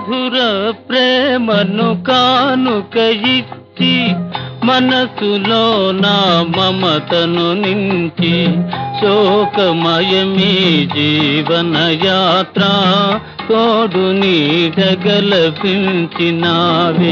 మధుర ప్రేమను కానుక ఇచ్చి మనసులో నా మమతను నించి శోకమయమీ జీవన యాత్ర తోడు నీడగలపించినావే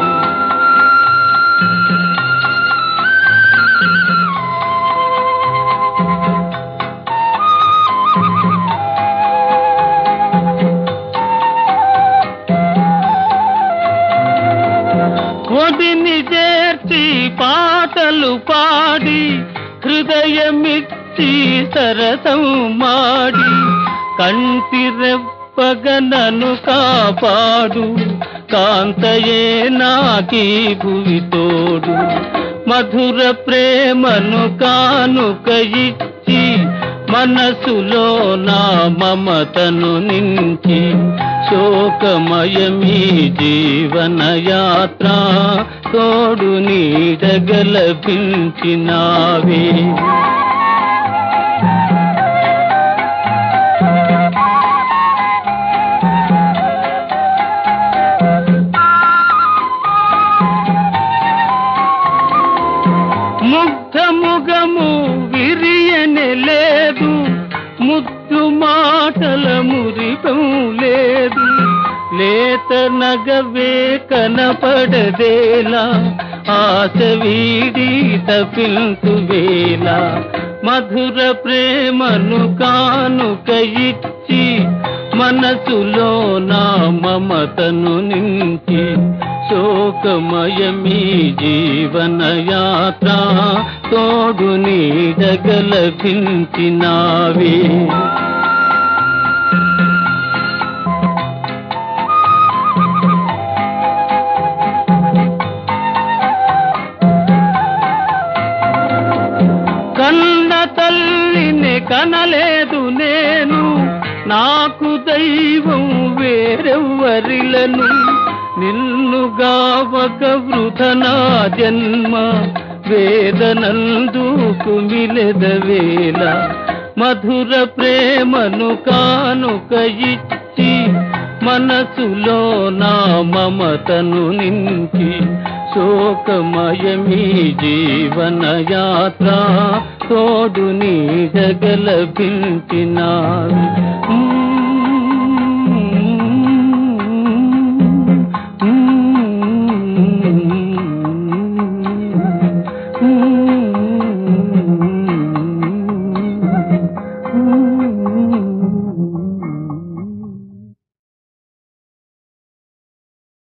ఒడిని చేర్చి పాటలు పాడి హృదయమిచ్చి సరసం మాడి కంటి రెప్పగనను కాపాడు కాంతయే నాకీ భువి తోడు మధుర ప్రేమను కానుక ఇచ్చి మనసులో నా మమతను నించి శోకమయమీ జీవన యాత్ర తోడు నీడగలపించినావే ముగ్ధముగము విరియనే లేదు ముద్దు మాటల మురిపం లేదు లేత నగవే కనపడదేలా ఆశ వీడి తపిల్తు వేళ మధుర ప్రేమను కానుక ఇచ్చి మనసులో నా మమతను నించి శోకమయమీ జీవన యాత్ర తోడు నీడగలపించినావే కన్న తల్లిని కనలేదు నేను నాకు దైవం వేరెవ్వరిలను నిన్నుగావక వృధనా జన్మ వేదనందుకు మిలెదవేళ మధుర ప్రేమను కానుక ఇచ్చి మనసులో నా మమతను నించి శోకమయమీ జీవన యాత్ర తోడు నీడగలపించినావి